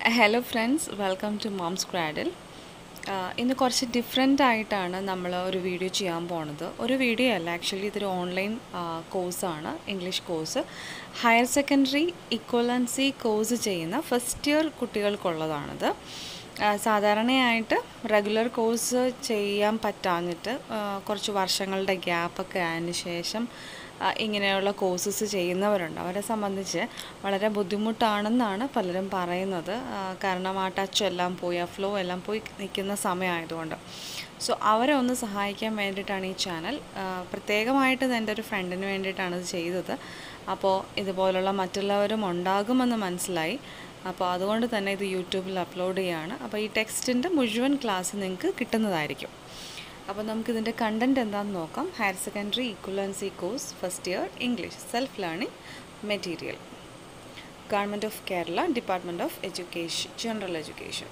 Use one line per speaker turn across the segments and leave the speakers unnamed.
Hello friends welcome to Mom's Cradle ഇന്ന് കുറച്ച് different ആയിട്ടാണ് നമ്മൾ ഒരു വീഡിയോ ചെയ്യാൻ പോണത് ഒരു വീഡിയോ അല്ല ആക്ച്വലി ഇതൊരു ഓൺലൈൻ കോഴ്സാണ് English course higher secondary equivalency course ചെയ്യുന്ന ഫസ്റ്റ് ഇയർ കുട്ടികൾക്കുള്ളതാണിത് ആ, സാധാരണയായിട്ട് റെഗുലർ കോഴ്സ് ചെയ്യാൻ പറ്റാഞ്ഞിട്ട് ആ, കുറച്ച് വർഷങ്ങളുടെ ഗ്യാപ്പൊക്കെ ആയതിന് ശേഷം ആ, ഇങ്ങനെയുള്ള കോഴ്സസ് ചെയ്യുന്നവരുണ്ട് അവരെ സംബന്ധിച്ച് വളരെ ബുദ്ധിമുട്ടാണെന്നാണ് പലരും പറയുന്നത് ആ, കാരണം ആ ടച്ച് എല്ലാം പോയി ആ ഫ്ലോ എല്ലാം പോയി നിൽക്കുന്ന സമയമായതുകൊണ്ട് സോ അവരെ ഒന്ന് സഹായിക്കാൻ വേണ്ടിയിട്ടാണ് ഈ ചാനൽ ആ, പ്രത്യേകമായിട്ട് ഇത് എൻ്റെ ഒരു ഫ്രണ്ടിന് വേണ്ടിയിട്ടാണ് ഇത് ചെയ്തത് അപ്പോൾ ഇതുപോലുള്ള മറ്റുള്ളവരും ഉണ്ടാകുമെന്ന് മനസ്സിലായി അപ്പോൾ അതുകൊണ്ട് തന്നെ ഇത് യൂട്യൂബിൽ അപ്ലോഡ് ചെയ്യാണ് അപ്പോൾ ഈ ടെക്സ്റ്റിൻ്റെ മുഴുവൻ ക്ലാസ് നിങ്ങൾക്ക് കിട്ടുന്നതായിരിക്കും അപ്പോൾ നമുക്കിതിൻ്റെ കണ്ടൻറ് എന്താണെന്ന് നോക്കാം higher secondary equivalency course first year English self learning material government of Kerala department of education general education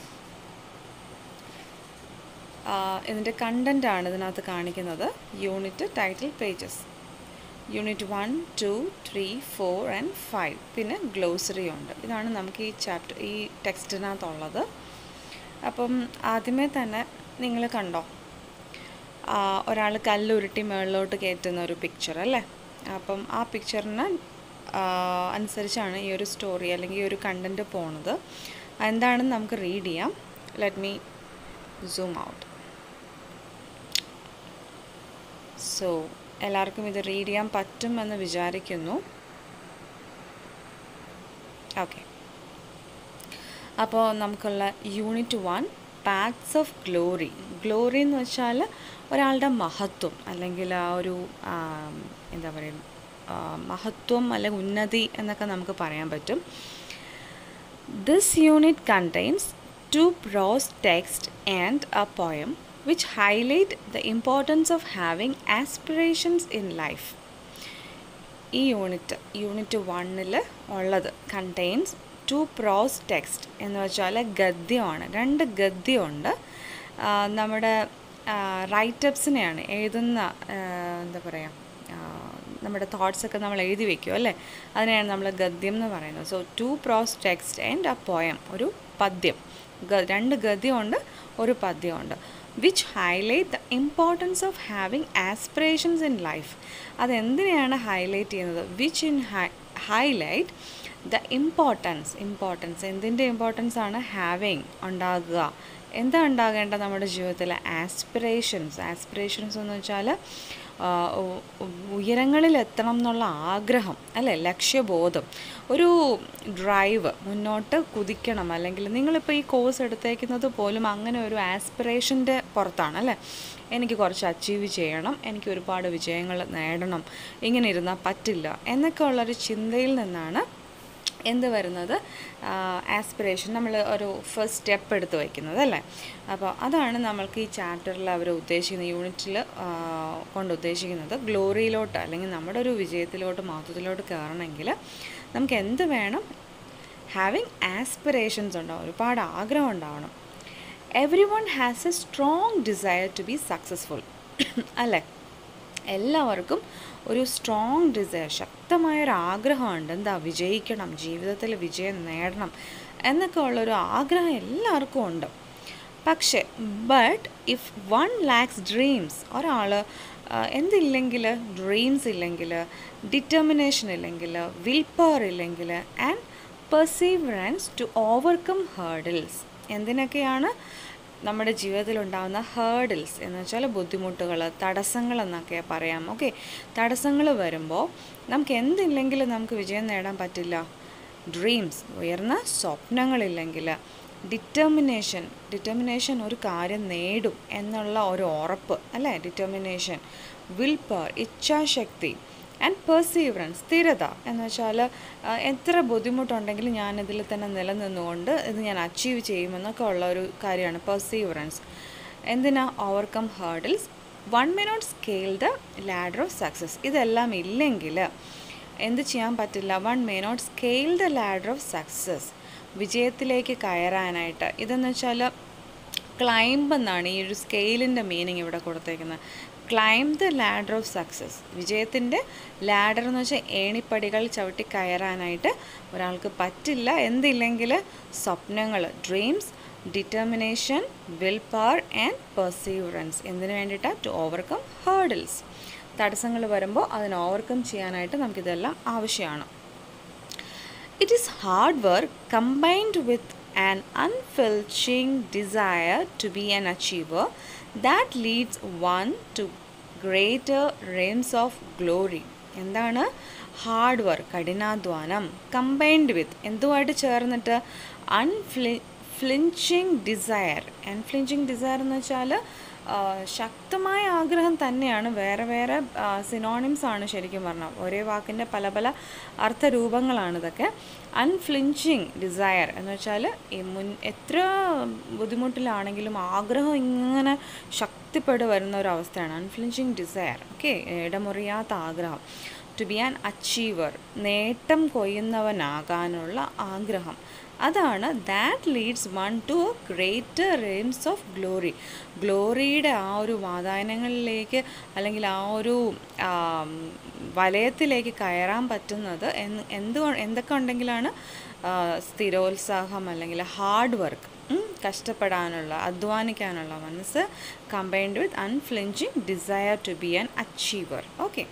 ഇതിൻ്റെ കണ്ടൻ്റ് ആണ് ഇതിനകത്ത് കാണിക്കുന്നത് unit title pages unit one two three four and five പിന്നെ ഗ്ലോസറി ഉണ്ട് ഇതാണ് നമുക്ക് ഈ ചാപ്റ്റർ ഈ ടെക്സ്റ്റിനകത്തുള്ളത് അപ്പം ആദ്യമേ തന്നെ നിങ്ങൾ കണ്ടോ ഒരാൾ കല്ലുരുട്ടി മുകളിലോട്ട് കയറ്റുന്ന ഒരു പിക്ചർ അല്ലേ അപ്പം ആ പിക്ചറിന് അനുസരിച്ചാണ് ഈ ഒരു സ്റ്റോറി അല്ലെങ്കിൽ ഈ ഒരു കണ്ടൻറ്റ് പോണത് എന്താണെന്ന് നമുക്ക് റീഡ് ചെയ്യാം let me zoom out so എല്ലാവർക്കും ഇത് റീഡ് ചെയ്യാൻ പറ്റും എന്ന് വിചാരിക്കുന്നു ഓക്കെ അപ്പോൾ നമുക്കുള്ള unit one paths of glory glory എന്ന് വെച്ചാൽ ഒരാളുടെ മഹത്വം അല്ലെങ്കിൽ ആ ഒരു ആ, എന്താ പറയുക ആ, മഹത്വം അല്ലെങ്കിൽ ഉന്നതി എന്നൊക്കെ നമുക്ക് പറയാൻ പറ്റും this unit contains two prose text and a poem which highlight the importance of having aspirations in life. ഈ യൂണിറ്റ് യൂണിറ്റ് വണ്ണിൽ ഉള്ളത് കണ്ടെയ്ൻസ് ടു പ്രോസ് ടെക്സ്റ്റ് എന്ന് വെച്ചാൽ ഗദ്യമാണ് രണ്ട് ഗദ്യമുണ്ട് ആ, നമ്മുടെ റൈറ്റപ്സിനെയാണ് എഴുതുന്ന ആ, എന്താ പറയുക നമ്മുടെ തോട്ട്സൊക്കെ നമ്മൾ എഴുതി വെക്കും അല്ലേ അതിനെയാണ് നമ്മൾ ഗദ്യം എന്ന് പറയുന്നത് so two prose text and a poem ഒരു പദ്യം ഗ- രണ്ട് ഗദ്യമുണ്ട് ഒരു പദ്യമുണ്ട് which highlight the importance of having aspirations in life അതെന്തിനെയാണ് ഹൈലൈറ്റ് ചെയ്യുന്നത് which in highlight the importance importance എന്തിൻ്റെ ഇമ്പോർട്ടൻസ് ആണ് ഹാവിങ് ഉണ്ടാകുക എന്താ ഉണ്ടാകേണ്ടത് നമ്മുടെ ജീവിതത്തിൽ ആസ്പിറേഷൻസ് ആസ്പിറേഷൻസ് എന്ന് വെച്ചാൽ ഉയരങ്ങളിൽ എത്തണം എന്നുള്ള ആഗ്രഹം അല്ലേ ലക്ഷ്യബോധം ഒരു ഡ്രൈവ് മുന്നോട്ട് കുതിക്കണം അല്ലെങ്കിൽ നിങ്ങളിപ്പോൾ ഈ കോഴ്സ് എടുത്തേക്കുന്നത് പോലും അങ്ങനെ ഒരു ആസ്പിറേഷൻ്റെ പുറത്താണ് അല്ലേ എനിക്ക് കുറച്ച് അച്ചീവ് ചെയ്യണം എനിക്ക് ഒരുപാട് വിജയങ്ങൾ നേടണം ഇങ്ങനെ ഇരുന്നാൽ പറ്റില്ല എന്നൊക്കെ ഉള്ളൊരു ചിന്തയിൽ നിന്നാണ് എന്ത് വരുന്നത് ആസ്പിറേഷൻ നമ്മൾ ഒരു ഫസ്റ്റ് സ്റ്റെപ്പ് എടുത്ത് വയ്ക്കുന്നത് അല്ലേ അപ്പോൾ അതാണ് നമ്മൾക്ക് ഈ ചാപ്റ്ററിൽ അവർ ഉദ്ദേശിക്കുന്ന യൂണിറ്റിൽ കൊണ്ട് ഉദ്ദേശിക്കുന്നത് ഗ്ലോറിയിലോട്ട് അല്ലെങ്കിൽ നമ്മുടെ ഒരു വിജയത്തിലോട്ട് മഹത്വത്തിലോട്ട് കയറണമെങ്കിൽ നമുക്ക് എന്ത് വേണം ഹാവിങ് ആസ്പിറേഷൻസ് ഉണ്ടാവും ഒരുപാട് ആഗ്രഹം ഉണ്ടാവണം everyone has a strong desire to be successful അല്ലേ എല്ലാവർക്കും ഒരു സ്ട്രോങ് ഡിസയർ ശക്തമായ ഒരു ആഗ്രഹമുണ്ട് എന്താ വിജയിക്കണം ജീവിതത്തിൽ വിജയം നേടണം എന്നൊക്കെ ഉള്ളൊരു ആഗ്രഹം എല്ലാവർക്കും ഉണ്ട് പക്ഷേ but if one lacks dreams ഒരാൾ എന്തില്ലെങ്കിൽ ഡ്രീംസ് ഇല്ലെങ്കിൽ ഡിറ്റർമിനേഷൻ ഇല്ലെങ്കിൽ വിൽ പവർ ഇല്ലെങ്കിൽ and perseverance to overcome hurdles എന്തിനൊക്കെയാണ് നമ്മുടെ ജീവിതത്തിൽ ഉണ്ടാകുന്ന ഹേർഡിൽസ് എന്ന് വെച്ചാൽ ബുദ്ധിമുട്ടുകൾ തടസ്സങ്ങൾ എന്നൊക്കെ പറയാം ഓക്കെ തടസ്സങ്ങൾ വരുമ്പോൾ നമുക്ക് എന്തില്ലെങ്കിലും നമുക്ക് വിജയം നേടാൻ പറ്റില്ല ഡ്രീംസ് ഉയർന്ന സ്വപ്നങ്ങളില്ലെങ്കിൽ ഡിറ്റർമിനേഷൻ ഡിറ്റർമിനേഷൻ ഒരു കാര്യം നേടും എന്നുള്ള ഒരു ഉറപ്പ് അല്ലേ ഡിറ്റർമിനേഷൻ വിൽ പവർ ഇച്ഛാശക്തി ആൻഡ് പെർസീവറൻസ് സ്ഥിരത എന്ന് വെച്ചാൽ എത്ര ബുദ്ധിമുട്ടുണ്ടെങ്കിലും ഞാൻ ഇതിൽ തന്നെ നിലനിന്നുകൊണ്ട് ഇത് ഞാൻ അച്ചീവ് ചെയ്യുമെന്നൊക്കെ ഉള്ള ഒരു കാര്യമാണ് പെർസീവറൻസ് എന്തിനാ overcome hurdles one may not scale the ladder of success ഇതെല്ലാം ഇല്ലെങ്കിൽ എന്ത് ചെയ്യാൻ പറ്റില്ല one may not scale the ladder of success വിജയത്തിലേക്ക് കയറാനായിട്ട് ഇതെന്ന് വെച്ചാൽ ക്ലൈംബ് എന്നാണ് ഈ ഒരു സ്കെയിലിൻ്റെ മീനിങ് ഇവിടെ കൊടുത്തേക്കുന്നത് climb the ladder of success വിജയത്തിൻ്റെ ലാഡർ എന്ന് വെച്ചാൽ ഏണിപ്പടികൾ ചവിട്ടി കയറാനായിട്ട് ഒരാൾക്ക് പറ്റില്ല എന്തില്ലെങ്കിൽ സ്വപ്നങ്ങൾ dreams determination willpower and perseverance എന്തിനു വേണ്ടിയിട്ടാണ് ടു ഓവർകം ഹേർഡിൽസ് തടസ്സങ്ങൾ വരുമ്പോൾ അതിനെ ഓവർകം ചെയ്യാനായിട്ട് നമുക്കിതെല്ലാം ആവശ്യമാണ് it is hard work combined with an unflinching desire to be an achiever that leads one to greater realms of glory എന്താണ് hard work കഠിനാധ്വാനം കമ്പൈൻഡ് വിത്ത് എന്തുമായിട്ട് ചേർന്നിട്ട് അൺഫ്ലി ഫ്ലിഞ്ചിങ് ഡിസയർ അൺഫ്ലിഞ്ചിങ് ഡിസയർ എന്ന് വെച്ചാൽ ശക്തമായ ആഗ്രഹം തന്നെയാണ് വേറെ വേറെ സിനോണിംസ് ആണ് ശരിക്കും പറഞ്ഞാൽ ഒരേ വാക്കിൻ്റെ പല പല അർത്ഥരൂപങ്ങളാണ് ഇതൊക്കെ അൺഫ്ലിഞ്ചിങ് ഡിസയർ എന്ന് വെച്ചാൽ ഈ മുൻ എത്ര ബുദ്ധിമുട്ടിലാണെങ്കിലും ആഗ്രഹം ഇങ്ങനെ ശക്തിപ്പെട്ട് വരുന്ന ഒരു അവസ്ഥയാണ് അൺഫ്ലിഞ്ചിങ് ഡിസയർ ഓക്കെ ഇടമുറിയാത്ത ആഗ്രഹം ടു ബി ആൻ അച്ചീവർ നേട്ടം കൊയ്യുന്നവനാകാനുള്ള ആഗ്രഹം അതാണ് that leads one to a greater realms of glory ഗ്ലോറിയുടെ ആ ഒരു വാതായനങ്ങളിലേക്ക് അല്ലെങ്കിൽ ആ ഒരു വലയത്തിലേക്ക് കയറാൻ പറ്റുന്നത് എന്ന് എന്ത് എന്തൊക്കെ ഉണ്ടെങ്കിലാണ് സ്ഥിരോത്സാഹം അല്ലെങ്കിൽ ഹാർഡ് വർക്ക് കഷ്ടപ്പെടാനുള്ള അധ്വാനിക്കാനുള്ള മനസ്സ് combined with unflinching desire to be an achiever okay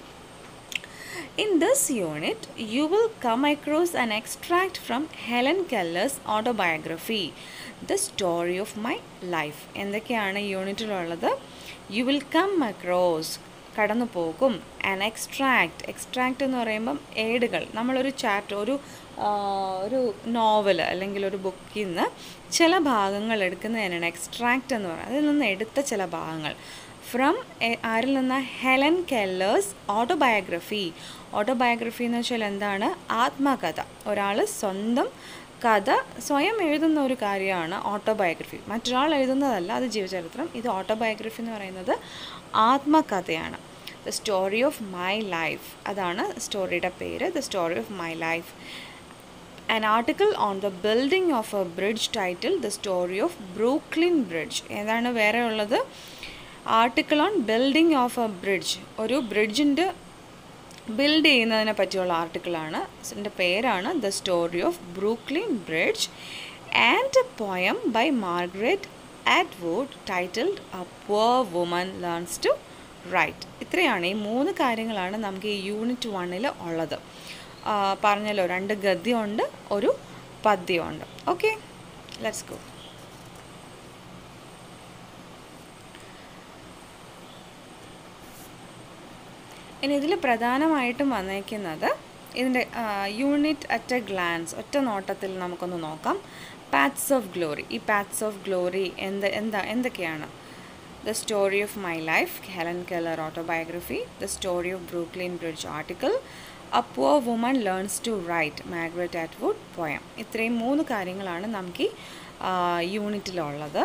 In this unit, you will come across an extract from Helen Keller's autobiography, The Story of My Life. എന്തൊക്കെയാണ് ഈ യൂണിറ്റിലുള്ളത് യു വിൽ കം അക്രോസ് കടന്നു പോകും an extract extract എന്ന് പറയുമ്പം ഏടുകൾ നമ്മളൊരു chapter ഒരു ഒരു നോവൽ അല്ലെങ്കിൽ ഒരു ബുക്കിൽ നിന്ന് ചില ഭാഗങ്ങൾ എടുക്കുന്നതിനാണ് എക്സ്ട്രാക്റ്റ് എന്ന് പറയുന്നത് അതിൽ നിന്ന് എടുത്ത ചില ഭാഗങ്ങൾ ഫ്രം ആരിൽ നിന്ന് ഹെലൻ കെല്ലേഴ്സ് ഓട്ടോബയോഗ്രഫി ഓട്ടോബയോഗ്രഫി എന്ന് വെച്ചാൽ എന്താണ് ആത്മകഥ ഒരാൾ സ്വന്തം കഥ സ്വയം എഴുതുന്ന ഒരു കാര്യമാണ് ഓട്ടോബയോഗ്രഫി മറ്റൊരാൾ എഴുതുന്നതല്ല അത് ജീവചരിത്രം ഇത് ഓട്ടോബയോഗ്രഫി എന്ന് പറയുന്നത് ആത്മകഥയാണ് the story of my life അതാണ് സ്റ്റോറിയുടെ പേര് the story of my life an article on the building of a bridge titled the story of brooklyn bridge ഏതാണ് വേറെ ഉള്ളത് article on building of a bridge ഒരു ബ്രിഡ്ജിൻ്റെ ബിൽഡ് ചെയ്യുന്നതിനെ പറ്റിയുള്ള ആർട്ടിക്കിളാണ് ഇതിൻ്റെ പേരാണ് the story of Brooklyn Bridge and a poem by Margaret Atwood titled a poor woman learns to write ഇത്രയാണ് ഈ മൂന്ന് കാര്യങ്ങളാണ് നമുക്ക് ഈ യൂണിറ്റ് വണ്ണിൽ ഉള്ളത് പറഞ്ഞല്ലോ രണ്ട് ഗദ്യമുണ്ട് ഒരു പദ്യമുണ്ട് ഓക്കെ ലെറ്റ്സ് ഗോ ഇനി ഇതിൽ പ്രധാനമായിട്ടും വന്നേക്കുന്നത് ഇതിൻ്റെ യൂണിറ്റ് അറ്റ് എ ഗ്ലാൻസ് ഒറ്റ നോട്ടത്തിൽ നമുക്കൊന്ന് നോക്കാം പാത്സ് ഓഫ് ഗ്ലോറി ഈ പാത്സ് ഓഫ് ഗ്ലോറി എന്ത് എന്താ എന്തൊക്കെയാണ് the story of my life Helen Keller autobiography the story of Brooklyn Bridge article a poor woman learns to write Margaret Atwood poem ഇത്രയും മൂന്ന് കാര്യങ്ങളാണ് നമുക്ക് ഈ യൂണിറ്റിലുള്ളത്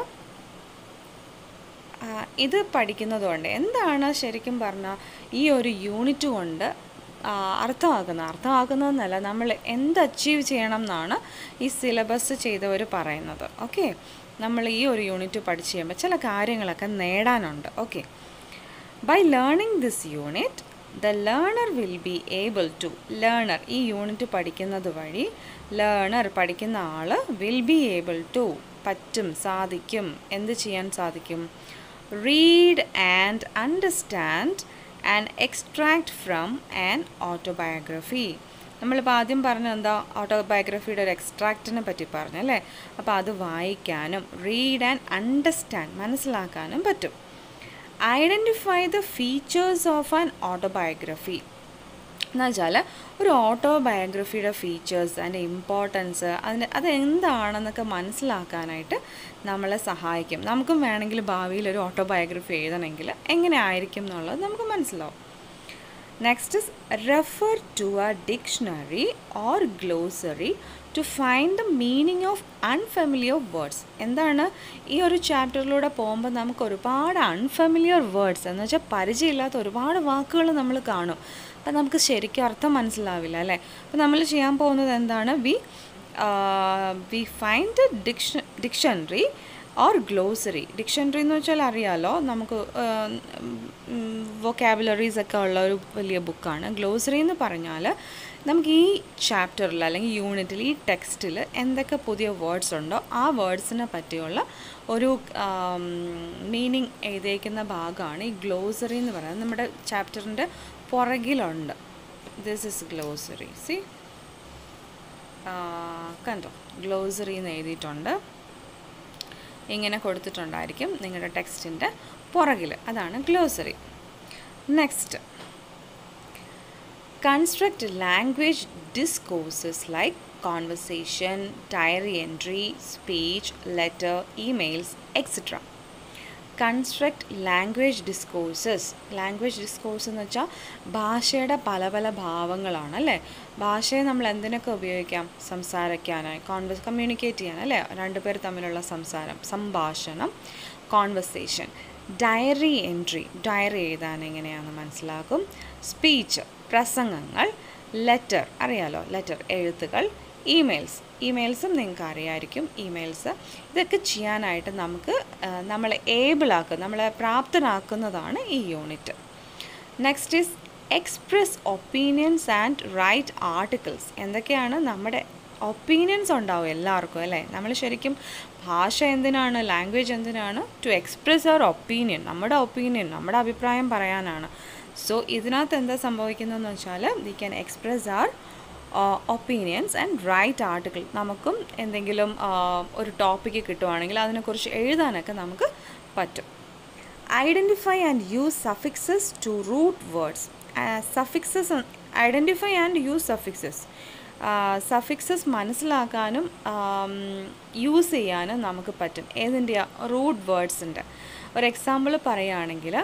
ഇത് പഠിക്കുന്നതുകൊണ്ട് എന്താണ് ശരിക്കും പറഞ്ഞാൽ ഈ ഒരു യൂണിറ്റ് കൊണ്ട് അർത്ഥമാക്കുന്നത് അർത്ഥമാക്കുന്നതെന്നല്ല നമ്മൾ എന്ത് അച്ചീവ് ചെയ്യണം എന്നാണ് ഈ സിലബസ് ചെയ്തവർ പറയുന്നത് ഓക്കെ നമ്മൾ ഈ ഒരു യൂണിറ്റ് പഠിച്ചു കഴിയുമ്പോൾ ചില കാര്യങ്ങളൊക്കെ നേടാനുണ്ട് okay by learning this unit the learner will be able to learner ഈ യൂണിറ്റ് പഠിക്കുന്നത് വഴി ലേണർ പഠിക്കുന്ന ആൾ വിൽ ബി ഏബിൾ ടു പറ്റും സാധിക്കും എന്ത് ചെയ്യാൻ സാധിക്കും read and understand and extract from an autobiography നമ്മളിപ്പോൾ ആദ്യം പറഞ്ഞ എന്താ ഓട്ടോബയോഗ്രഫിയുടെ ഒരു എക്സ്ട്രാക്റ്റിനെ പറ്റി പറഞ്ഞു അല്ലേ അപ്പോൾ അത് വായിക്കാനും റീഡ് ആൻഡ് അണ്ടർസ്റ്റാൻഡ് മനസ്സിലാക്കാനും പറ്റും identify the features of an autobiography എന്ന് വെച്ചാൽ ഒരു ഓട്ടോബയോഗ്രഫിയുടെ ഫീച്ചേഴ്സ് അതിൻ്റെ ഇമ്പോർട്ടൻസ് അതിൻ്റെ അത് എന്താണെന്നൊക്കെ മനസ്സിലാക്കാനായിട്ട് നമ്മളെ സഹായിക്കും നമുക്കും വേണമെങ്കിൽ ഭാവിയിൽ ഒരു ഓട്ടോബയോഗ്രഫി എഴുതണമെങ്കിൽ എങ്ങനെ ആയിരിക്കും എന്നുള്ളത് നമുക്ക് മനസ്സിലാവും next is refer to a dictionary or glossary to find the meaning of unfamiliar words എന്താണ് ഈ ഒരു ചാപ്റ്ററിലൂടെ പോകുമ്പോൾ നമുക്ക് ഒരുപാട് അൺഫെമിലിയർ വേർഡ്സ് എന്ന് വെച്ചാൽ പരിചയമില്ലാത്ത ഒരുപാട് വാക്കുകൾ നമ്മൾ കാണും അപ്പം നമുക്ക് ശരിക്കും അർത്ഥം മനസ്സിലാവില്ല അല്ലേ അപ്പം നമ്മൾ ചെയ്യാൻ പോകുന്നത് എന്താണ് വി വി ഫൈൻഡ് ഡിക്ഷ ഡിക്ഷണറി ഓർ ഗ്ലോസറി ഡിക്ഷണറി എന്ന് വെച്ചാൽ അറിയാലോ നമുക്ക് വൊക്കാബുലറീസ് ഒക്കെ ഉള്ള ഒരു വലിയ ബുക്കാണ് ഗ്ലോസറി എന്ന് പറഞ്ഞാൽ നമുക്ക് ഈ ചാപ്റ്ററിൽ അല്ലെങ്കിൽ യൂണിറ്റിൽ ഈ ടെക്സ്റ്റിൽ എന്തൊക്കെ പുതിയ വേർഡ്സ് ഉണ്ടോ ആ വേർഡ്സിനെ പറ്റിയുള്ള ഒരു മീനിങ് എഴുതിയേക്കുന്ന ഭാഗമാണ് ഈ ഗ്ലോസറി എന്ന് പറയുന്നത് നമ്മുടെ ചാപ്റ്ററിൻ്റെ പുറകിലുണ്ട് ദിസ് ഇസ് ഗ്ലോസറി സി കണ്ടോ ഗ്ലോസറി എന്ന് എഴുതിയിട്ടുണ്ട് ഇങ്ങനെ കൊടുത്തിട്ടുണ്ടായിരിക്കും നിങ്ങളുടെ ടെക്സ്റ്റിൻ്റെ പുറകിൽ അതാണ് glossary next construct language discourses like conversation diary entry speech letter emails etcetera construct language discourses language discourse എന്ന് വെച്ചാൽ ഭാഷയുടെ പല പല ഭാവങ്ങളാണ് അല്ലേ ഭാഷയെ നമ്മൾ എന്തിനൊക്കെ ഉപയോഗിക്കാം സംസാരിക്കാനായി കോൺവെസ് കമ്മ്യൂണിക്കേറ്റ് ചെയ്യാൻ അല്ലേ രണ്ടുപേർ തമ്മിലുള്ള സംസാരം സംഭാഷണം കോൺവെർസേഷൻ ഡയറി എൻട്രി ഡയറി എഴുതാൻ എങ്ങനെയാണെന്ന് മനസ്സിലാക്കും സ്പീച്ച് പ്രസംഗങ്ങൾ ലെറ്റർ അറിയാലോ ലെറ്റർ എഴുത്തുകൾ ഇമെയിൽസ് ഇമെയിൽസും നിങ്ങൾക്ക് അറിയായിരിക്കും ഇമെയിൽസ് ഇതൊക്കെ ചെയ്യാനായിട്ട് നമുക്ക് നമ്മളെ ഏബിളാക്കുക നമ്മളെ പ്രാപ്തനാക്കുന്നതാണ് ഈ unit next is express opinions and write articles എന്തൊക്കെയാണ് നമ്മുടെ ഒപ്പീനിയൻസ് ഉണ്ടാവും എല്ലാവർക്കും അല്ലേ നമ്മൾ ശരിക്കും ഭാഷ എന്തിനാണ് ലാംഗ്വേജ് എന്തിനാണ് ടു എക്സ്പ്രസ് അവർ ഒപ്പീനിയൻ നമ്മുടെ ഒപ്പീനിയൻ നമ്മുടെ അഭിപ്രായം പറയാനാണ് സോ ഇതിനകത്ത് എന്താ സംഭവിക്കുന്നതെന്ന് വെച്ചാൽ we can express our opinions and write article നമുക്കും എന്തെങ്കിലും ഒരു ടോപ്പിക്ക് കിട്ടുവാണെങ്കിൽ അതിനെക്കുറിച്ച് എഴുതാനൊക്കെ നമുക്ക് പറ്റും identify and use suffixes to root words suffixes identify and use suffixes suffixes മനസ്സിലാക്കാനും യൂസ് ചെയ്യാനും നമുക്ക് പറ്റും ഏതിൻ്റെ റൂട്ട് വേർഡ്സിൻ്റെ ഒരു എക്സാമ്പിൾ പറയുകയാണെങ്കിൽ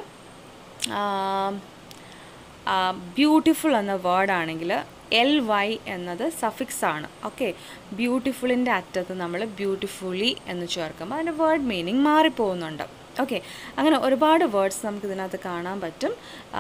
ബ്യൂട്ടിഫുൾ എന്ന വേർഡാണെങ്കിൽ എൽ വൈ എന്നത് സഫിക്സ് ആണ് ഓക്കെ ബ്യൂട്ടിഫുള്ളിൻ്റെ അറ്റത്ത് നമ്മൾ ബ്യൂട്ടിഫുള്ളി എന്ന് ചേർക്കുമ്പോൾ അതിൻ്റെ വേർഡ് മീനിങ് മാറിപ്പോകുന്നുണ്ട് ഓക്കെ അങ്ങനെ ഒരുപാട് വേർഡ്സ് നമുക്ക് ഇതിനകത്ത് കാണാൻ പറ്റും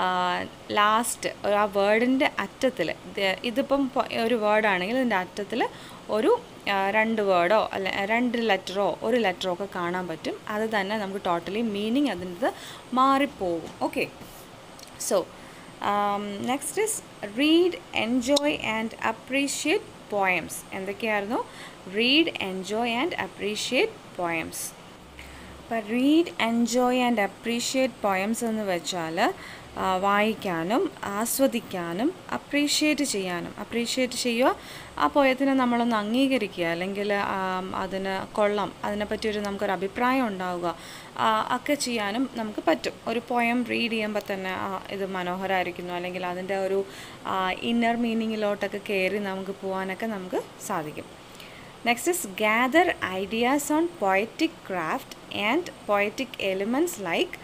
ലാസ്റ്റ് ആ വേർഡിൻ്റെ അറ്റത്തിൽ ഇതിപ്പം ഒരു വേർഡാണെങ്കിൽ ഇതിൻ്റെ അറ്റത്തിൽ ഒരു രണ്ട് വേർഡോ അല്ല രണ്ട് ലെറ്ററോ ഒരു ലെറ്ററോ ഒക്കെ കാണാൻ പറ്റും അത് തന്നെ നമുക്ക് ടോട്ടലി മീനിങ് അതിൻ്റെ മാറിപ്പോകും okay so next is read enjoy and appreciate poems എന്തൊക്കെയായിരുന്നു read enjoy and appreciate poems അപ്പോൾ read enjoy and appreciate poems എന്ന് വെച്ചാൽ വായിക്കാനും ആസ്വദിക്കാനും അപ്രീഷിയേറ്റ് ചെയ്യാനും അപ്രീഷിയേറ്റ് ചെയ്യുക ആ പോയത്തിനെ നമ്മളൊന്ന് അംഗീകരിക്കുക അല്ലെങ്കിൽ അതിന് കൊള്ളാം അതിനെപ്പറ്റി ഒരു നമുക്കൊരു അഭിപ്രായം ഉണ്ടാവുക ഒക്കെ ചെയ്യാനും നമുക്ക് പറ്റും ഒരു പോയം റീഡ് ചെയ്യുമ്പോൾ തന്നെ ഇത് മനോഹരമായിരിക്കുന്നു അല്ലെങ്കിൽ അതിൻ്റെ ഒരു ഇന്നർ മീനിങ്ങിലോട്ടൊക്കെ കയറി നമുക്ക് പോകാനൊക്കെ നമുക്ക് സാധിക്കും next is gather ideas on poetic craft and poetic elements like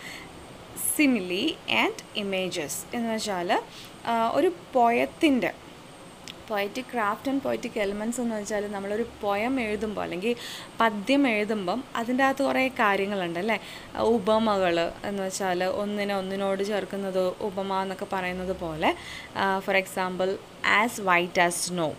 simile and images എന്ന് വെച്ചാൽ ഒരു പോയത്തിൻ്റെ poetic craft and poetic elements എന്ന് വെച്ചാൽ നമ്മളൊരു പോയം എഴുതുമ്പോൾ അല്ലെങ്കിൽ പദ്യം എഴുതുമ്പം അതിൻ്റെ അകത്ത് കുറേ കാര്യങ്ങളുണ്ട് അല്ലേ ഉപമകൾ എന്ന് വെച്ചാൽ ഒന്നിനെ ഒന്നിനോട് ചേർക്കുന്നത് ഉപമ എന്നൊക്കെ പറയുന്നത് പോലെ for example as white as snow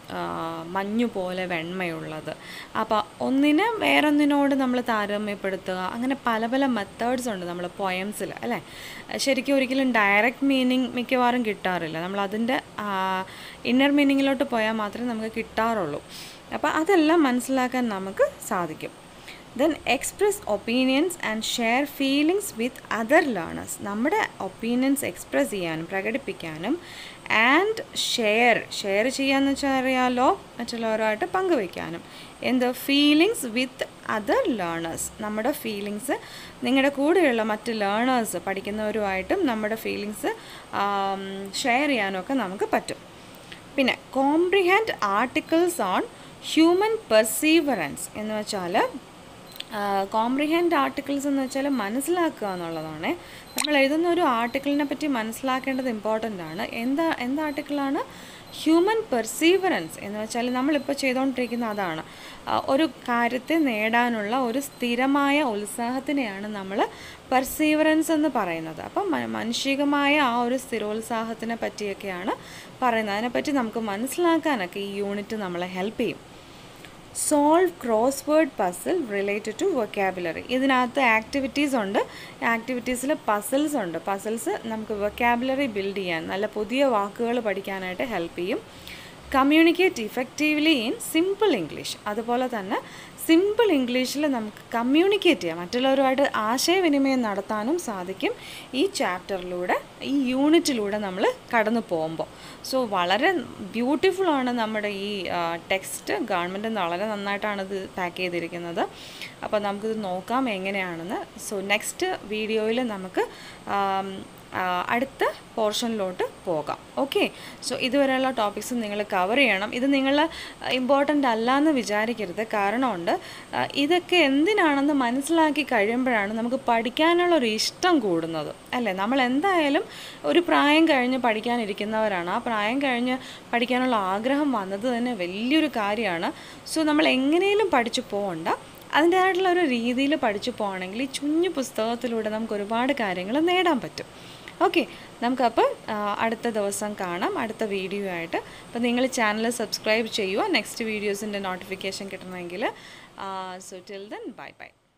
മഞ്ഞു പോലെ വെണ്മയുള്ളത് അപ്പോൾ ഒന്നിനെ വേറൊന്നിനോട് നമ്മൾ താരതമ്യപ്പെടുത്തുക അങ്ങനെ പല പല മെത്തേഡ്സ് ഉണ്ട് നമ്മൾ പോയംസിൽ അല്ലേ ശരിക്കും ഒരിക്കലും ഡയറക്റ്റ് മീനിങ് മിക്കവാറും കിട്ടാറില്ല നമ്മൾ അതിൻ്റെ ഇന്നർ മീനിങ്ങിലോട്ട് പോയാൽ മാത്രമേ നമുക്ക് കിട്ടാറുള്ളൂ അപ്പോൾ അതെല്ലാം മനസ്സിലാക്കാൻ നമുക്ക് സാധിക്കും then express opinions and share feelings with other learners നമ്മുടെ ഒപ്പീനിയൻസ് എക്സ്പ്രസ് ചെയ്യാനും പ്രകടിപ്പിക്കാനും ആൻഡ് ഷെയർ ഷെയർ ചെയ്യാന്ന് വെച്ചാൽ അറിയാലോ മറ്റുള്ളവരുമായിട്ട് പങ്കുവയ്ക്കാനും എന്ത് ഫീലിങ്സ് വിത്ത് അതർ ലേണേഴ്സ് നമ്മുടെ ഫീലിങ്സ് നിങ്ങളുടെ കൂടെയുള്ള മറ്റ് ലേണേഴ്സ് പഠിക്കുന്നവരുമായിട്ടും നമ്മുടെ ഫീലിങ്സ് ഷെയർ ചെയ്യാനൊക്കെ നമുക്ക് പറ്റും പിന്നെ comprehend articles on human perseverance എന്ന് വെച്ചാൽ കോംപ്രിഹെൻഡ് ആർട്ടിക്കിൾസ് എന്ന് വെച്ചാൽ മനസ്സിലാക്കുക എന്നുള്ളതാണ് നമ്മൾ എഴുതുന്ന ഒരു ആർട്ടിക്കിളിനെ പറ്റി മനസ്സിലാക്കേണ്ടത് ഇമ്പോർട്ടൻ്റ് ആണ് എന്താ എന്ത് ആർട്ടിക്കിളാണ് ഹ്യൂമൻ പെർസീവറൻസ് എന്ന് വെച്ചാൽ നമ്മളിപ്പോൾ ചെയ്തുകൊണ്ടിരിക്കുന്ന അതാണ് ഒരു കാര്യത്തെ നേടാനുള്ള ഒരു സ്ഥിരമായ ഉത്സാഹത്തിനെയാണ് നമ്മൾ പെർസീവറൻസ് എന്ന് പറയുന്നത് അപ്പം മാനുഷികമായ ആ ഒരു സ്ഥിരോത്സാഹത്തിനെ പറ്റിയൊക്കെയാണ് പറയുന്നത് അതിനെപ്പറ്റി നമുക്ക് മനസ്സിലാക്കാനൊക്കെ ഈ യൂണിറ്റ് നമ്മളെ ഹെൽപ്പ് ചെയ്യും solve crossword puzzle related to vocabulary ഇതിനകത്ത് ആക്ടിവിറ്റീസ് ഉണ്ട് ആക്ടിവിറ്റീസിൽ പസിൽസ് ഉണ്ട് പസിൽസ് നമുക്ക് വൊക്കാബുലറി ബിൽഡ് ചെയ്യാൻ നല്ല പുതിയ വാക്കുകൾ പഠിക്കാനായിട്ട് ഹെൽപ്പ് ചെയ്യും communicate effectively in simple English അതുപോലെ തന്നെ സിമ്പിൾ ഇംഗ്ലീഷിൽ നമുക്ക് കമ്മ്യൂണിക്കേറ്റ് ചെയ്യാം മറ്റുള്ളവരുമായിട്ട് ആശയവിനിമയം നടത്താനും സാധിക്കും ഈ ചാപ്റ്ററിലൂടെ ഈ യൂണിറ്റിലൂടെ നമ്മൾ കടന്നു പോകുമ്പോൾ സോ വളരെ ബ്യൂട്ടിഫുള്ളാണ് നമ്മുടെ ഈ ടെക്സ്റ്റ് ഗവൺമെൻറ് വളരെ നന്നായിട്ടാണ് ഇത് പാക്ക് ചെയ്തിരിക്കുന്നത് അപ്പോൾ നമുക്കിത് നോക്കാം എങ്ങനെയാണെന്ന് സോ നെക്സ്റ്റ് വീഡിയോയിൽ നമുക്ക് ആം, ആ, അടുത്ത പോർഷനിലോട്ട് പോകാം ഓക്കെ സോ ഇതുവരെയുള്ള ടോപ്പിക്സ് നിങ്ങൾ കവർ ചെയ്യണം ഇത് നിങ്ങൾ ഇമ്പോർട്ടൻ്റ് അല്ല എന്ന് വിചാരിക്കരുത് കാരണമുണ്ട് ആ, ഇതൊക്കെ എന്തിനാണെന്ന് മനസ്സിലാക്കി കഴിയുമ്പോഴാണ് നമുക്ക് പഠിക്കാനുള്ള ഒരു ഇഷ്ടം കൂടുന്നത് അല്ലേ നമ്മൾ എന്തായാലും ഒരു പ്രായം കഴിഞ്ഞ് പഠിക്കാനിരിക്കുന്നവരാണ് ആ പ്രായം കഴിഞ്ഞ് പഠിക്കാനുള്ള ആഗ്രഹം വന്നത് തന്നെ വലിയൊരു കാര്യമാണ് സോ നമ്മൾ എങ്ങനെയും പഠിച്ചു പോകണ്ട അതിൻ്റേതായിട്ടുള്ള ഒരു രീതിയിൽ പഠിച്ചു പോകണമെങ്കിൽ ഈ കുഞ്ഞു പുസ്തകത്തിലൂടെ നമുക്ക് ഒരുപാട് കാര്യങ്ങൾ നേടാൻ പറ്റും ഓക്കെ നമുക്കപ്പോൾ ആ, അടുത്ത ദിവസം കാണാം അടുത്ത വീഡിയോ ആയിട്ട് അപ്പോൾ നിങ്ങൾ ചാനൽ സബ്സ്ക്രൈബ് ചെയ്യുക നെക്സ്റ്റ് വീഡിയോസിൻ്റെ നോട്ടിഫിക്കേഷൻ കിട്ടണമെങ്കിൽ so till then bye by